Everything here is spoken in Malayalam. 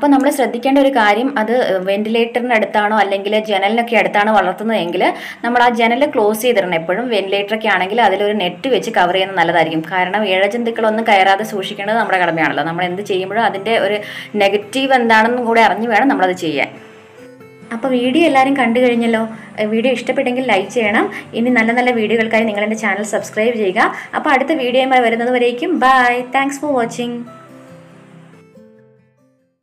അപ്പോൾ നമ്മൾ ശ്രദ്ധിക്കേണ്ട ഒരു കാര്യം അത് വെന്റിലേറ്ററിന് അടുത്താണോ അല്ലെങ്കിൽ ജനലിനൊക്കെ അടുത്താണോ വളർത്തുന്നതെങ്കിൽ നമ്മൾ ആ ജനൽ ക്ലോസ് ചെയ്തിടണം എപ്പോഴും വെന്റിലേറ്ററൊക്കെ ആണെങ്കിൽ അതിലൊരു നെറ്റ് വെച്ച് കവർ ചെയ്യുന്നത് നല്ലതായിരിക്കും കാരണം ഇഴജന്തുക്കളൊന്നും കയറാതെ സൂക്ഷിക്കേണ്ടത് നമ്മുടെ കടമയാണല്ലോ നമ്മൾ എന്ത് ചെയ്യുമ്പോഴും അതിൻ്റെ ഒരു നെഗറ്റീവ് എന്താണെന്നും കൂടെ അറിഞ്ഞു വേണം നമ്മളത് ചെയ്യാൻ അപ്പോൾ വീഡിയോ എല്ലാവരും കണ്ടു കഴിഞ്ഞല്ലോ ഏഹ് വീഡിയോ ഇഷ്ടപ്പെട്ടെങ്കിൽ ലൈക്ക് ചെയ്യണം ഇനി നല്ല നല്ല വീഡിയോകൾക്കായി നിങ്ങൾ എൻ്റെ ചാനൽ സബ്സ്ക്രൈബ് ചെയ്യുക അപ്പോൾ അടുത്ത വീഡിയോയുമായി വരുന്നത് വരേക്കും ബൈ താങ്ക്സ് ഫോർ വാച്ചിങ്